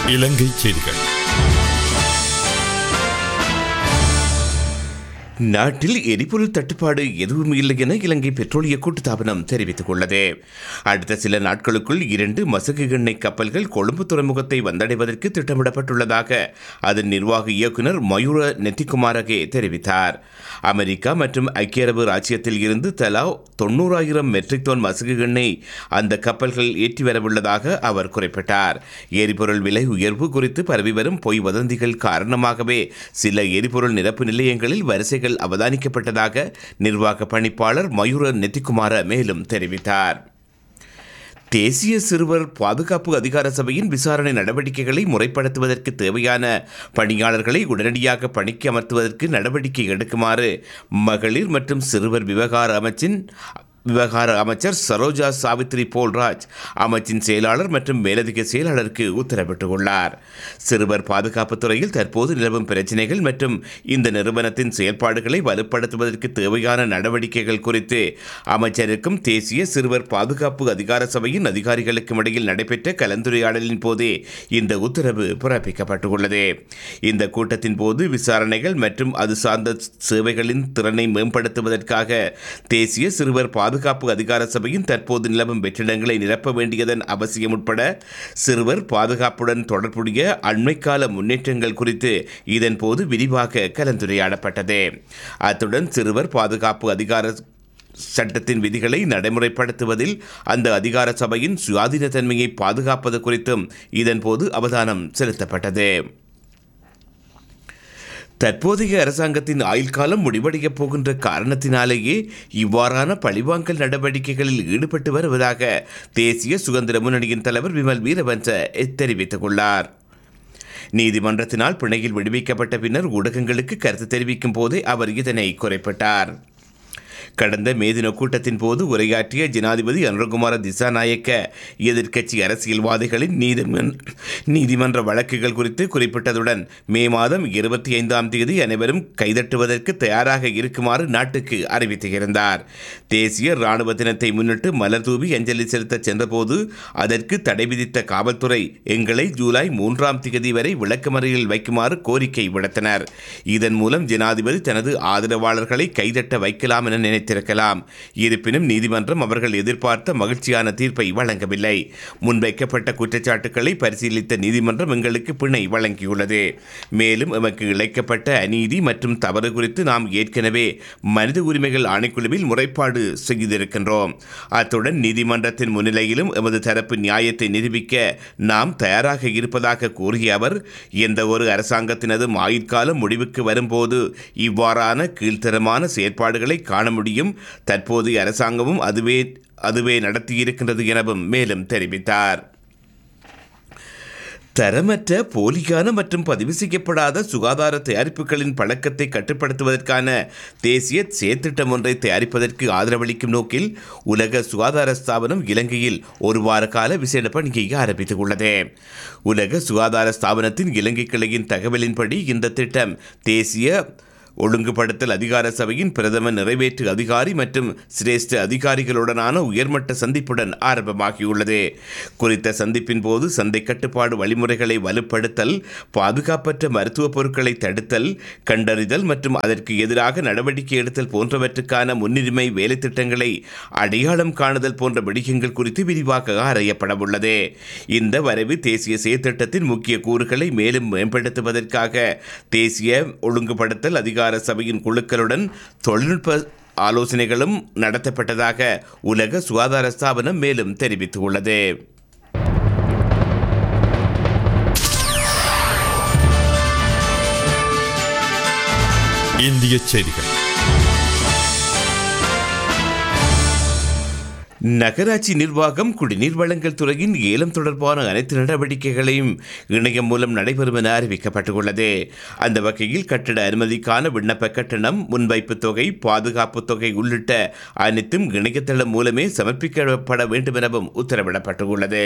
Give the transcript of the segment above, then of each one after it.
இலங்கை செய்திகள் நாட்டில் எரிபொருள் தட்டுப்பாடு எதுவும் இல்லை என இலங்கை பெட்ரோலிய கூட்டுத்தாபனம் தெரிவித்துக் உள்ளது அடுத்த சில நாட்களுக்குள் இரண்டு மசகு எண்ணெய் கப்பல்கள் கொழும்பு துறைமுகத்தை வந்தடைவதற்கு திட்டமிடப்பட்டுள்ளதாக அதன் நிர்வாக இயக்குனர் மயூர நெத்திகுமாரகே தெரிவித்தார் அமெரிக்கா மற்றும் ஐக்கிய அரபு ராச்சியத்தில் இருந்து தலா தொண்ணூறாயிரம் மெட்ரிக் டன் மசகு எண்ணெய் அந்த கப்பல்கள் ஏற்றி வரவுள்ளதாக அவர் குறிப்பிட்டார் எரிபொருள் விலை உயர்வு குறித்து பரவி வரும் பொய் வதந்திகள் காரணமாகவே சில எரிபொருள் நிரப்பு நிலையங்களில் வரிசைகள் அவதானிக்கப்பட்டதாக நிர்வாக பணிப்பாளர் மயூர நெத்திக்குமார மேலும் தெரிவித்தார் தேசிய சிறுவர் பாதுகாப்பு அதிகார சபையின் விசாரணை நடவடிக்கைகளை முறைப்படுத்துவதற்கு தேவையான பணியாளர்களை உடனடியாக பணிக்கு அமர்த்துவதற்கு நடவடிக்கை எடுக்குமாறு மகளிர் மற்றும் சிறுவர் விவகார அமைச்சின் விவகார அமைச்சர் சரோஜா சாவித்ரி போல்ராஜ் அமைச்சின் செயலாளர் மற்றும் மேலதிக செயலாளருக்கு உத்தரவிட்டுள்ளார் சிறுவர் பாதுகாப்பு துறையில் தற்போது நிலவும் பிரச்சினைகள் மற்றும் இந்த நிறுவனத்தின் செயல்பாடுகளை வலுப்படுத்துவதற்கு தேவையான நடவடிக்கைகள் குறித்து அமைச்சருக்கும் தேசிய சிறுவர் பாதுகாப்பு அதிகார சபையின் அதிகாரிகளுக்கும் இடையில் நடைபெற்ற கலந்துரையாடலின் போதே இந்த உத்தரவு பிறப்பிக்கப்பட்டுள்ளது இந்த கூட்டத்தின் போது விசாரணைகள் மற்றும் அது சார்ந்த சேவைகளின் திறனை மேம்படுத்துவதற்காக தேசிய சிறுவர் பாதுகாப்பு அதிகார சபையின் தற்போது நிலவும் வெற்றிடங்களை நிரப்ப வேண்டியதன் அவசியம் உட்பட சிறுவர் பாதுகாப்புடன் தொடர்புடைய அண்மைக்கால முன்னேற்றங்கள் குறித்து இதன்போது விரிவாக கலந்துரையாடப்பட்டது அத்துடன் சிறுவர் பாதுகாப்பு அதிகார சட்டத்தின் விதிகளை நடைமுறைப்படுத்துவதில் அந்த அதிகார சபையின் சுயாதீனத்தன்மையை பாதுகாப்பது குறித்தும் இதன்போது அவதானம் செலுத்தப்பட்டது தற்போதைய அரசாங்கத்தின் ஆயுள் காலம் முடிவடையப் போகின்ற காரணத்தினாலேயே இவ்வாறான பழிவாங்கல் நடவடிக்கைகளில் ஈடுபட்டு வருவதாக தேசிய சுதந்திர முன்னணியின் தலைவர் விமல் வீரவன்ச தெரிவித்துள்ளார் நீதிமன்றத்தினால் பிணையில் விடுவிக்கப்பட்ட பின்னர் ஊடகங்களுக்கு கருத்து தெரிவிக்கும் போதே அவர் இதனை குறிப்பிட்டார் கடந்த மே தின கூட்டத்தின் போது உரையாற்றிய ஜனாதிபதி அனுரகுமார திசாநாயக்க எதிர்க்கட்சி அரசியல்வாதிகளின் நீதிமன் நீதிமன்ற வழக்குகள் குறித்து குறிப்பிட்டதுடன் மே மாதம் இருபத்தி ஐந்தாம் தேதி அனைவரும் கைதட்டுவதற்கு தயாராக இருக்குமாறு நாட்டுக்கு அறிவித்திருந்தார் தேசிய இராணுவ தினத்தை முன்னிட்டு மலர் தூவி அஞ்சலி செலுத்த சென்றபோது அதற்கு தடை விதித்த காவல்துறை எங்களை ஜூலை மூன்றாம் தேதி வரை விளக்கமறையில் வைக்குமாறு கோரிக்கை விடுத்தனர் இதன் மூலம் ஜனாதிபதி தனது ஆதரவாளர்களை கைதட்ட வைக்கலாம் என நினைத்திருக்கலாம் இருப்பினும் நீதிமன்றம் அவர்கள் எதிர்பார்த்த மகிழ்ச்சியான தீர்ப்பை வழங்கவில்லை முன்வைக்கப்பட்ட குற்றச்சாட்டுக்களை பரிசீலித்த நீதிமன்றம் எங்களுக்கு பிணை வழங்கியுள்ளது மேலும் எமக்கு இழைக்கப்பட்ட அநீதி மற்றும் தவறு குறித்து நாம் ஏற்கனவே மனித உரிமைகள் ஆணைக்குழுவில் முறைப்பாடு செய்திருக்கின்றோம் அத்துடன் நீதிமன்றத்தின் முன்னிலையிலும் எமது தரப்பு நியாயத்தை நிரூபிக்க நாம் தயாராக இருப்பதாக கூறிய அவர் எந்த ஒரு அரசாங்கத்தினதும் ஆயுட்காலம் முடிவுக்கு வரும்போது இவ்வாறான கீழ்த்தரமான செயற்பாடுகளை காண முடியும் தற்போதைய அரசாங்கமும் அதுவே அதுவே நடத்தியிருக்கின்றது எனவும் மேலும் தெரிவித்தார் தரமற்ற போலியான மற்றும் பதிவு செய்யப்படாத சுகாதார தயாரிப்புகளின் பழக்கத்தை கட்டுப்படுத்துவதற்கான தேசிய செயற்திட்டம் ஒன்றை தயாரிப்பதற்கு ஆதரவளிக்கும் நோக்கில் உலக சுகாதார ஸ்தாபனம் இலங்கையில் ஒரு வார கால விசேட பணியை ஆரம்பித்துள்ளது உலக சுகாதார ஸ்தாபனத்தின் இலங்கை கிளையின் தகவலின்படி இந்த திட்டம் தேசிய ஒழுங்குபடுத்தல் அதிகார சபையின் பிரதம நிறைவேற்று அதிகாரி மற்றும் சிரேஷ்ட அதிகாரிகளுடனான உயர்மட்ட சந்திப்புடன் ஆரம்பமாகியுள்ளது குறித்த சந்திப்பின் போது சந்தை கட்டுப்பாடு வழிமுறைகளை வலுப்படுத்தல் பாதுகாப்பற்ற மருத்துவ பொருட்களை தடுத்தல் கண்டறிதல் மற்றும் அதற்கு எதிராக நடவடிக்கை எடுத்தல் போன்றவற்றுக்கான முன்னுரிமை வேலை திட்டங்களை அடையாளம் காணுதல் போன்ற விடயங்கள் குறித்து விரிவாக ஆராயப்படவுள்ளது இந்த வரைவு தேசிய செயற்திட்டத்தின் முக்கிய கூறுகளை மேலும் மேம்படுத்துவதற்காக தேசிய ஒழுங்குபடுத்தல் அதிகார அதிகார சபையின் குழுக்களுடன் தொழில்நுட்ப ஆலோசனைகளும் நடத்தப்பட்டதாக உலக சுகாதார ஸ்தாபனம் மேலும் தெரிவித்துள்ளது இந்திய செய்திகள் நகராட்சி நிர்வாகம் குடிநீர் வழங்கல் துறையின் ஏலம் தொடர்பான அனைத்து நடவடிக்கைகளையும் இணையம் மூலம் நடைபெறும் என அறிவிக்கப்பட்டுள்ளது அந்த வகையில் கட்டட அனுமதிக்கான விண்ணப்ப கட்டணம் முன்வைப்பு தொகை பாதுகாப்பு தொகை உள்ளிட்ட அனைத்தும் இணையதளம் மூலமே சமர்ப்பிக்கப்பட வேண்டும் எனவும் உத்தரவிடப்பட்டுள்ளது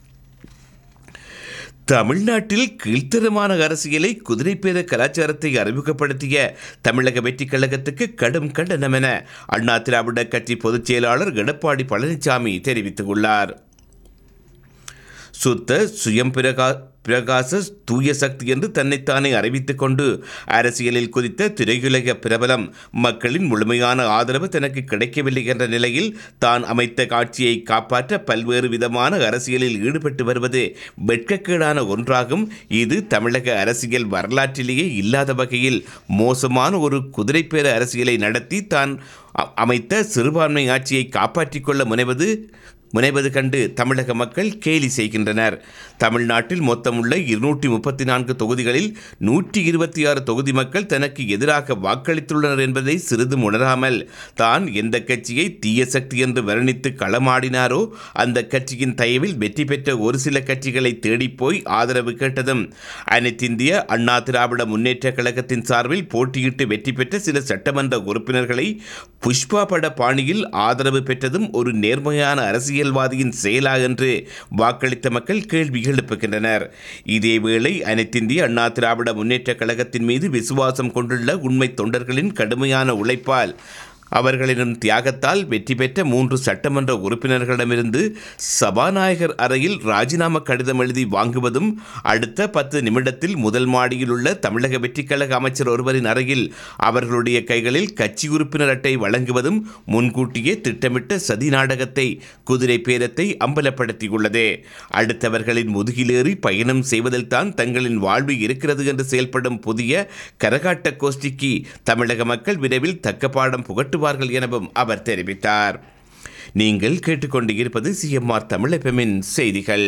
தமிழ்நாட்டில் கீழ்த்தரமான அரசியலை குதிரைப்பேத கலாச்சாரத்தை அறிமுகப்படுத்திய தமிழக வெற்றிக் கழகத்துக்கு கடும் கண்டனம் என அண்ணா திராவிட கட்சி பொதுச் செயலாளர் எடப்பாடி பழனிசாமி தெரிவித்துள்ளார் சுத்த சுயம் பிரகா பிரகாச தூய சக்தி என்று தன்னைத்தானே அறிவித்துக் கொண்டு அரசியலில் குறித்த திரையுலக பிரபலம் மக்களின் முழுமையான ஆதரவு தனக்கு கிடைக்கவில்லை என்ற நிலையில் தான் அமைத்த காட்சியை காப்பாற்ற பல்வேறு விதமான அரசியலில் ஈடுபட்டு வருவது வெட்கக்கேடான ஒன்றாகும் இது தமிழக அரசியல் வரலாற்றிலேயே இல்லாத வகையில் மோசமான ஒரு குதிரைப்பேர அரசியலை நடத்தி தான் அ- அமைத்த சிறுபான்மை ஆட்சியை காப்பாற்றிக் கொள்ள முனைவது முனைவது கண்டு தமிழக மக்கள் கேலி செய்கின்றனர் தமிழ்நாட்டில் மொத்தம் உள்ள இருநூற்றி முப்பத்தி நான்கு தொகுதிகளில் நூற்றி இருபத்தி ஆறு தொகுதி மக்கள் தனக்கு எதிராக வாக்களித்துள்ளனர் என்பதை சிறிதும் உணராமல் தான் எந்த கட்சியை தீய சக்தி என்று வர்ணித்து களமாடினாரோ அந்த கட்சியின் தயவில் வெற்றி பெற்ற ஒரு சில கட்சிகளை தேடிப்போய் ஆதரவு கேட்டதும் அனைத்திந்திய அண்ணா திராவிட முன்னேற்ற கழகத்தின் சார்பில் போட்டியிட்டு வெற்றி பெற்ற சில சட்டமன்ற உறுப்பினர்களை புஷ்பா பட பாணியில் ஆதரவு பெற்றதும் ஒரு நேர்மையான அரசியல்வாதியின் செயலா என்று வாக்களித்த மக்கள் கேள்வி எழுப்புகின்றனர் இதேவேளை அனைத்திந்திய அண்ணா திராவிட முன்னேற்ற கழகத்தின் மீது விசுவாசம் கொண்டுள்ள உண்மை தொண்டர்களின் கடுமையான உழைப்பால் அவர்களின் தியாகத்தால் வெற்றி பெற்ற மூன்று சட்டமன்ற உறுப்பினர்களிடமிருந்து சபாநாயகர் அறையில் ராஜினாமா கடிதம் எழுதி வாங்குவதும் அடுத்த பத்து நிமிடத்தில் முதல் மாடியில் உள்ள தமிழக வெற்றிக் கழக அமைச்சர் ஒருவரின் அறையில் அவர்களுடைய கைகளில் கட்சி உறுப்பினர் அட்டை வழங்குவதும் முன்கூட்டியே திட்டமிட்ட சதி நாடகத்தை குதிரை பேரத்தை அம்பலப்படுத்தியுள்ளது அடுத்தவர்களின் முதுகிலேறி பயணம் செய்வதில்தான் தங்களின் வாழ்வு இருக்கிறது என்று செயல்படும் புதிய கரகாட்ட கோஷ்டிக்கு தமிழக மக்கள் விரைவில் தக்க பாடம் புகட்டுவார்கள் எனவும் அவர் தெரிவித்தார் நீங்கள் கேட்டுக்கொண்டு இருப்பது சிஎம்ஆர் தமிழ் எஃப்எம்மின் செய்திகள்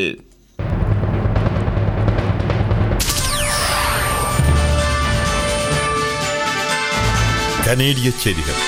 கனேடிய செய்திகள்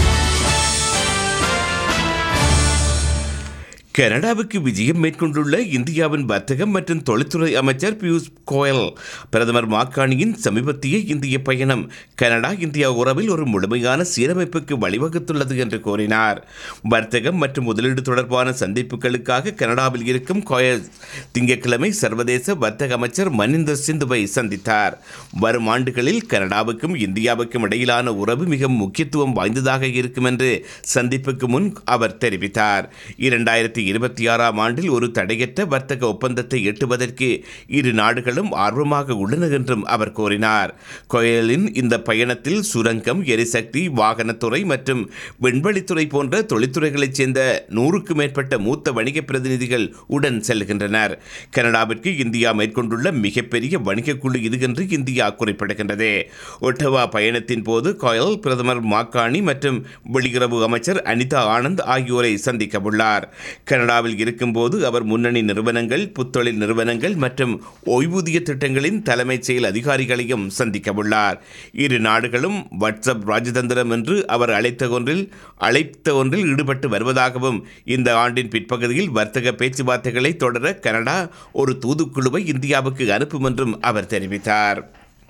கனடாவுக்கு விஜயம் மேற்கொண்டுள்ள இந்தியாவின் வர்த்தகம் மற்றும் தொழில்துறை அமைச்சர் பியூஷ் கோயல் பிரதமர் மாக்காணியின் சமீபத்திய இந்திய பயணம் கனடா இந்தியா உறவில் ஒரு முழுமையான சீரமைப்புக்கு வழிவகுத்துள்ளது என்று கூறினார் வர்த்தகம் மற்றும் முதலீடு தொடர்பான சந்திப்புகளுக்காக கனடாவில் இருக்கும் கோயல் திங்கட்கிழமை சர்வதேச வர்த்தக அமைச்சர் மனிந்தர் சிந்துவை சந்தித்தார் வரும் ஆண்டுகளில் கனடாவுக்கும் இந்தியாவுக்கும் இடையிலான உறவு மிக முக்கியத்துவம் வாய்ந்ததாக இருக்கும் என்று சந்திப்புக்கு முன் அவர் தெரிவித்தார் இரண்டாயிரத்தி இருபத்தி ஆறாம் ஆண்டில் ஒரு தடையற்ற வர்த்தக ஒப்பந்தத்தை எட்டுவதற்கு இரு நாடுகளும் ஆர்வமாக உள்ளன என்றும் அவர் கூறினார் கோயலின் இந்த பயணத்தில் சுரங்கம் எரிசக்தி வாகனத்துறை மற்றும் விண்வெளித்துறை போன்ற தொழில்துறைகளைச் சேர்ந்த நூறுக்கும் மேற்பட்ட மூத்த வணிக பிரதிநிதிகள் உடன் செல்கின்றனர் கனடாவிற்கு இந்தியா மேற்கொண்டுள்ள மிகப்பெரிய வணிக குழு இது என்று இந்தியா குறிப்பிடுகின்றது ஒட்டவா பயணத்தின் போது கோயல் பிரதமர் மாக்காணி மற்றும் வெளியுறவு அமைச்சர் அனிதா ஆனந்த் ஆகியோரை சந்திக்க உள்ளார் கனடாவில் இருக்கும்போது அவர் முன்னணி நிறுவனங்கள் புத்தொழில் நிறுவனங்கள் மற்றும் ஓய்வூதிய திட்டங்களின் தலைமைச் செயல் அதிகாரிகளையும் சந்திக்க உள்ளார் இரு நாடுகளும் வாட்ஸ்அப் ராஜதந்திரம் என்று அவர் அழைத்த ஒன்றில் அழைத்த ஒன்றில் ஈடுபட்டு வருவதாகவும் இந்த ஆண்டின் பிற்பகுதியில் வர்த்தக பேச்சுவார்த்தைகளை தொடர கனடா ஒரு தூதுக்குழுவை இந்தியாவுக்கு அனுப்பும் என்றும் அவர் தெரிவித்தார்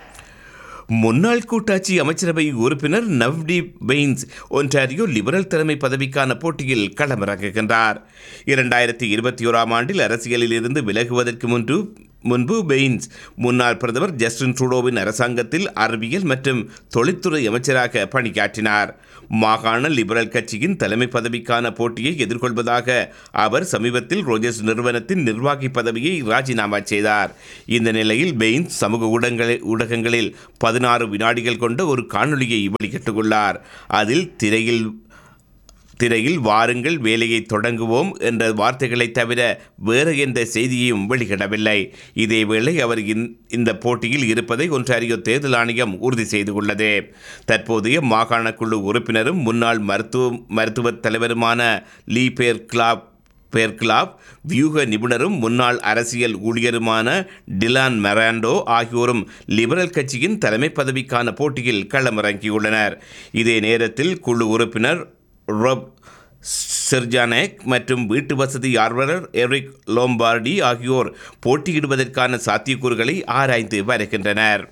முன்னாள் கூட்டாட்சி அமைச்சரவை உறுப்பினர் நவ்டீப் பெயின்ஸ் ஒன்டாரியோ லிபரல் தலைமை பதவிக்கான போட்டியில் களமிறங்குகின்றார் இரண்டாயிரத்தி இருபத்தி ஓராம் ஆண்டில் அரசியலில் இருந்து விலகுவதற்கு முன்பு முன்பு பெயின்ஸ் முன்னாள் பிரதமர் ஜஸ்டின் ட்ரூடோவின் அரசாங்கத்தில் அறிவியல் மற்றும் தொழில்துறை அமைச்சராக பணியாற்றினார் மாகாண லிபரல் கட்சியின் தலைமை பதவிக்கான போட்டியை எதிர்கொள்வதாக அவர் சமீபத்தில் ரோஜர்ஸ் நிறுவனத்தின் நிர்வாகி பதவியை ராஜினாமா செய்தார் இந்த நிலையில் பெயின்ஸ் சமூக ஊடகங்களில் ஊடகங்களில் பதினாறு வினாடிகள் கொண்ட ஒரு காணொளியை வெளியிட்டுள்ளார் அதில் திரையில் திரையில் வாருங்கள் வேலையை தொடங்குவோம் என்ற வார்த்தைகளை தவிர வேறு எந்த செய்தியையும் வெளியிடவில்லை இதேவேளை அவர் இந்- இந்த போட்டியில் இருப்பதை ஒன்றாரியோ தேர்தல் ஆணையம் உறுதி செய்துள்ளது தற்போதைய மாகாண குழு உறுப்பினரும் முன்னாள் மருத்துவ மருத்துவ தலைவருமான லீ பேர் கிளாப் பேர்கிளாப் வியூக நிபுணரும் முன்னாள் அரசியல் ஊழியருமான டிலான் மெராண்டோ ஆகியோரும் லிபரல் கட்சியின் தலைமை பதவிக்கான போட்டியில் களமிறங்கியுள்ளனர் இதே நேரத்தில் குழு உறுப்பினர் ரொப் செர்ஜானேக் மற்றும் வீட்டு வசதி ஆர்வலர் எரிக் லோம்பார்டி ஆகியோர் போட்டியிடுவதற்கான சாத்தியக்கூறுகளை ஆராய்ந்து வருகின்றனர்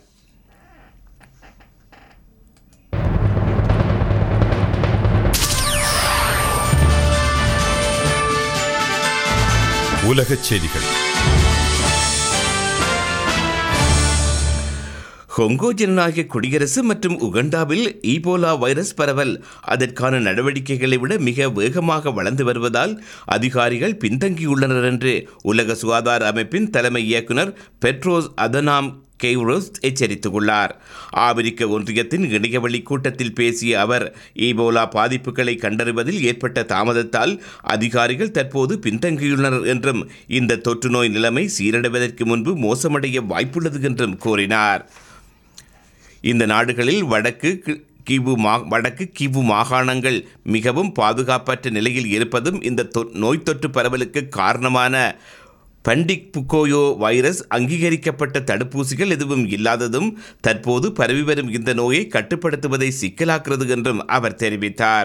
உலகச் செய்திகள் கொங்கோ ஜனநாயக குடியரசு மற்றும் உகண்டாவில் ஈபோலா வைரஸ் பரவல் அதற்கான நடவடிக்கைகளை விட மிக வேகமாக வளர்ந்து வருவதால் அதிகாரிகள் பின்தங்கியுள்ளனர் என்று உலக சுகாதார அமைப்பின் தலைமை இயக்குனர் பெட்ரோஸ் அதனாம் கெய்ரோஸ் எச்சரித்துள்ளார் ஆப்பிரிக்க ஒன்றியத்தின் இணையவழி கூட்டத்தில் பேசிய அவர் ஈபோலா பாதிப்புகளை கண்டறிவதில் ஏற்பட்ட தாமதத்தால் அதிகாரிகள் தற்போது பின்தங்கியுள்ளனர் என்றும் இந்த தொற்று நோய் நிலைமை சீரடைவதற்கு முன்பு மோசமடைய வாய்ப்புள்ளது என்றும் கூறினார் இந்த நாடுகளில் வடக்கு கி- கிவு மா வடக்கு கிவு மாகாணங்கள் மிகவும் பாதுகாப்பற்ற நிலையில் இருப்பதும் இந்த தொ- நோய் தொற்று பரவலுக்கு காரணமான பண்டிக் புக்கோயோ வைரஸ் அங்கீகரிக்கப்பட்ட தடுப்பூசிகள் எதுவும் இல்லாததும் தற்போது பரவி வரும் இந்த நோயை கட்டுப்படுத்துவதை சிக்கலாக்குறது என்றும் அவர் தெரிவித்தார்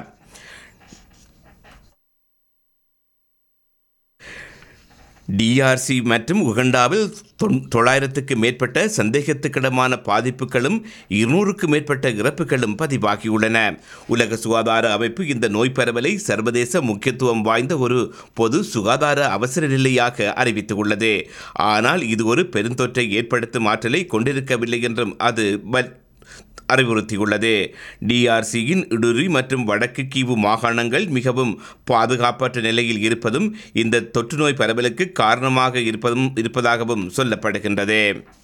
டிஆர்சி மற்றும் உகண்டாவில் தொன்- தொள்ளாயிரத்துக்கு மேற்பட்ட சந்தேகத்துக்கிடமான பாதிப்புகளும் இருநூறுக்கு மேற்பட்ட இறப்புகளும் பதிவாகியுள்ளன உலக சுகாதார அமைப்பு இந்த நோய் பரவலை சர்வதேச முக்கியத்துவம் வாய்ந்த ஒரு பொது சுகாதார அவசர நிலையாக அறிவித்துள்ளது ஆனால் இது ஒரு பெருந்தொற்றை ஏற்படுத்தும் ஆற்றலை கொண்டிருக்கவில்லை என்றும் அது வல்- அறிவுறுத்தியுள்ளது டிஆர்சியின் இடுரி மற்றும் வடக்கு கீவு மாகாணங்கள் மிகவும் பாதுகாப்பற்ற நிலையில் இருப்பதும் இந்த தொற்று நோய் பரவலுக்கு காரணமாக இருப்பதும் இருப்பதாகவும் சொல்லப்படுகின்றது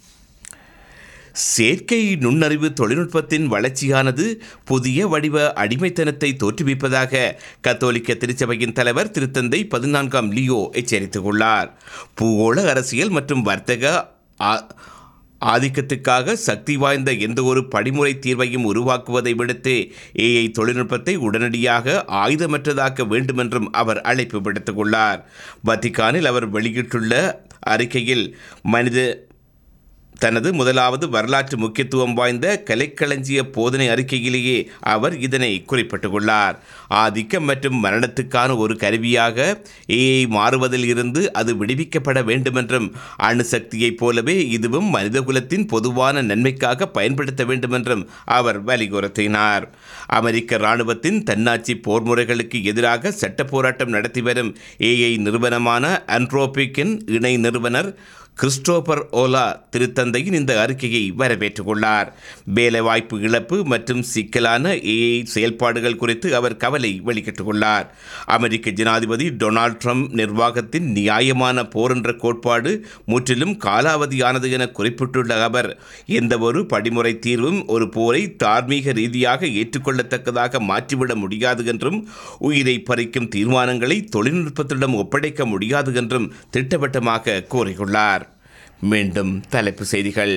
செயற்கை நுண்ணறிவு தொழில்நுட்பத்தின் வளர்ச்சியானது புதிய வடிவ அடிமைத்தனத்தை தோற்றுவிப்பதாக கத்தோலிக்க திருச்சபையின் தலைவர் திருத்தந்தை பதினான்காம் லியோ எச்சரித்துள்ளார் பூகோள அரசியல் மற்றும் வர்த்தக ஆ- ஆதிக்கத்துக்காக சக்தி வாய்ந்த எந்த ஒரு படிமுறை தீர்வையும் உருவாக்குவதை விடுத்து ஏஐ தொழில்நுட்பத்தை உடனடியாக ஆயுதமற்றதாக்க வேண்டுமென்றும் அவர் அழைப்பு விடுத்துள்ளார் வத்திக்கானில் அவர் வெளியிட்டுள்ள அறிக்கையில் மனித தனது முதலாவது வரலாற்று முக்கியத்துவம் வாய்ந்த கலைக்களஞ்சிய போதனை அறிக்கையிலேயே அவர் இதனை குறிப்பிட்டுள்ளார் ஆதிக்கம் மற்றும் மரணத்துக்கான ஒரு கருவியாக ஏஐ மாறுவதில் இருந்து அது விடுவிக்கப்பட வேண்டுமென்றும் அணுசக்தியைப் போலவே இதுவும் மனிதகுலத்தின் பொதுவான நன்மைக்காக பயன்படுத்த வேண்டுமென்றும் அவர் வலியுறுத்தினார் அமெரிக்க இராணுவத்தின் தன்னாட்சி போர் முறைகளுக்கு எதிராக சட்ட போராட்டம் நடத்தி வரும் ஏஐ நிறுவனமான அன்ட்ரோபிக்கின் இணை நிறுவனர் கிறிஸ்டோபர் ஓலா திருத்தந்தையின் இந்த அறிக்கையை வரவேற்றுள்ளார் வேலைவாய்ப்பு இழப்பு மற்றும் சிக்கலான ஏஐ செயல்பாடுகள் குறித்து அவர் கவலை வெளியிட்டுள்ளார் அமெரிக்க ஜனாதிபதி டொனால்ட் ட்ரம்ப் நிர்வாகத்தின் நியாயமான போர் என்ற கோட்பாடு முற்றிலும் காலாவதியானது என குறிப்பிட்டுள்ள அவர் எந்தவொரு படிமுறை தீர்வும் ஒரு போரை தார்மீக ரீதியாக ஏற்றுக்கொள்ளத்தக்கதாக மாற்றிவிட முடியாது என்றும் உயிரை பறிக்கும் தீர்மானங்களை தொழில்நுட்பத்திடம் ஒப்படைக்க முடியாது என்றும் திட்டவட்டமாக கூறியுள்ளார் மீண்டும் தலைப்பு செய்திகள்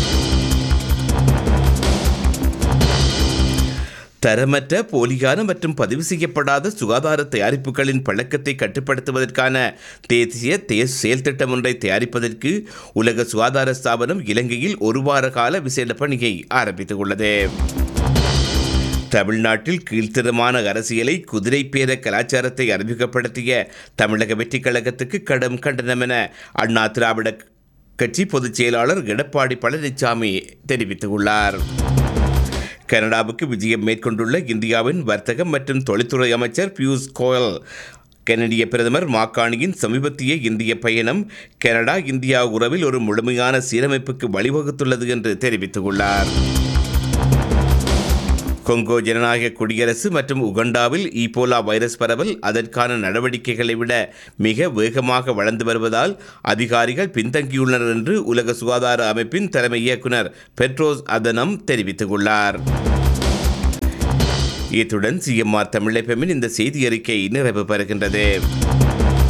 தரமற்ற போலியான மற்றும் பதிவு செய்யப்படாத சுகாதார தயாரிப்புகளின் பழக்கத்தை கட்டுப்படுத்துவதற்கான தேசிய தே செயல் திட்டம் ஒன்றை தயாரிப்பதற்கு உலக சுகாதார ஸ்தாபனம் இலங்கையில் ஒரு வார கால விசேட பணியை ஆரம்பித்துள்ளது தமிழ்நாட்டில் கீழ்த்தரமான அரசியலை குதிரை பேர கலாச்சாரத்தை அறிமுகப்படுத்திய தமிழக வெற்றிக் கழகத்துக்கு கடும் கண்டனம் என அண்ணா திராவிட கட்சி பொதுச் செயலாளர் எடப்பாடி பழனிசாமி தெரிவித்துள்ளார் கனடாவுக்கு விஜயம் மேற்கொண்டுள்ள இந்தியாவின் வர்த்தகம் மற்றும் தொழில்துறை அமைச்சர் பியூஷ் கோயல் கனடிய பிரதமர் மாக்காணியின் சமீபத்திய இந்திய பயணம் கனடா இந்தியா உறவில் ஒரு முழுமையான சீரமைப்புக்கு வழிவகுத்துள்ளது என்று தெரிவித்துள்ளார் கொங்கோ ஜனநாயக குடியரசு மற்றும் உகண்டாவில் ஈபோலா வைரஸ் பரவல் அதற்கான நடவடிக்கைகளை விட மிக வேகமாக வளர்ந்து வருவதால் அதிகாரிகள் பின்தங்கியுள்ளனர் என்று உலக சுகாதார அமைப்பின் தலைமை இயக்குனர் பெட்ரோஸ் அதனம் தெரிவித்துள்ளார் இத்துடன் சிஎம்ஆர் தமிழப்பமின் இந்த செய்தி அறிக்கை நிறைவு பெறுகின்றது